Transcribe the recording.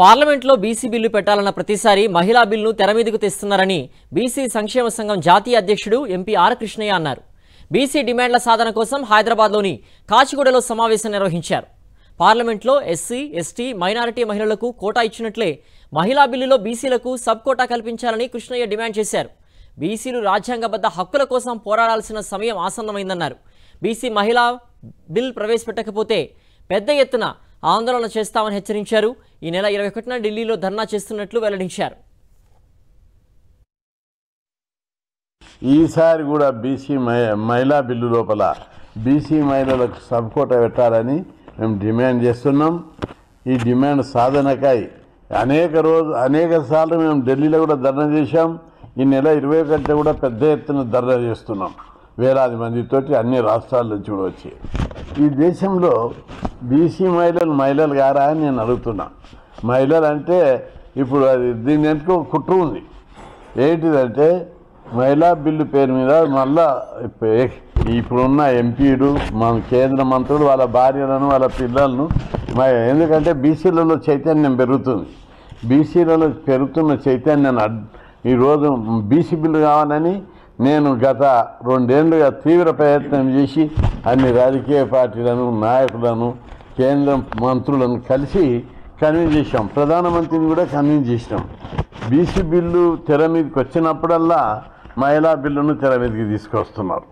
పార్లమెంట్లో BC bill పెట్టాలన్న ప్రతిసారి మహిళా బిల్లును తెర మీదకు తెస్తున్నారని బీసీ సంక్షేమ సంఘం జాతీయ అధ్యక్షుడు ఎంపీ ఆర్ కృష్ణయ్య అన్నారు బీసీ డిమాండ్ల సాధన కోసం హైదరాబాద్లోని కాచిగూడలో సమావేశం నిర్వహించారు పార్లమెంట్లో ఎస్సీ ఎస్టీ మైనారిటీ మహిళలకు కోటా ఇచ్చినట్లే మహిళా బిల్లులో బీసీలకు సబ్ కోటా కల్పించాలని కృష్ణయ్య డిమాండ్ చేశారు బీసీలు రాజ్యాంగబద్ధ హక్కుల కోసం పోరాడాల్సిన సమయం ఆసన్నమైందన్నారు బీసీ మహిళా బిల్ ప్రవేశపెట్టకపోతే పెద్ద ఎత్తున ఆందోళన చేస్తామని హెచ్చరించారు ఈ నెల ఇరవై ఒకటిన ఢిల్లీలో ధర్నా చేస్తున్నట్లు వెల్లడించారు ఈసారి కూడా బీసీ మహిళా బిల్లు లోపల బీసీ మహిళలకు సబ్ కోట పెట్టాలని మేము డిమాండ్ చేస్తున్నాం ఈ డిమాండ్ సాధనకై అనేక రోజు అనేక సార్లు మేము ఢిల్లీలో కూడా ధర్నా చేశాం ఈ నెల ఇరవై ఒకటి కూడా పెద్ద ఎత్తున ధర్నా చేస్తున్నాం వేలాది మందితోటి అన్ని రాష్ట్రాల నుంచి కూడా వచ్చి ఈ దేశంలో బీసీ మహిళలు మహిళలు గారా అని నేను అడుగుతున్నా మహిళలు అంటే ఇప్పుడు అది దీని వెనుక ఒక కుట్ర ఉంది ఏంటిదంటే మహిళా బిల్లు పేరు మీద మళ్ళా ఇప్ప- ఇప్పుడున్న ఎంపీలు మన కేంద్ర మంత్రులు వాళ్ళ భార్యలను వాళ్ళ పిల్లలను మ- ఎందుకంటే బీసీలలో చైతన్యం పెరుగుతుంది బీసీలలో పెరుగుతున్న చైతన్యాన్ని అడ్- ఈరోజు బీసీ బిల్లు కావాలని నేను గత రెండేళ్లుగా తీవ్ర ప్రయత్నం చేసి అన్ని రాజకీయ పార్టీలను నాయకులను కేంద్ర మంత్రులను కలిసి కన్విన్స్ చేసాం ప్రధానమంత్రిని కూడా కన్విన్స్ చేసినాం బీసీ బిల్లు తెర మీదకి వచ్చినప్పుడల్లా మహిళా బిల్లును తెర మీదకి తీసుకొస్తున్నారు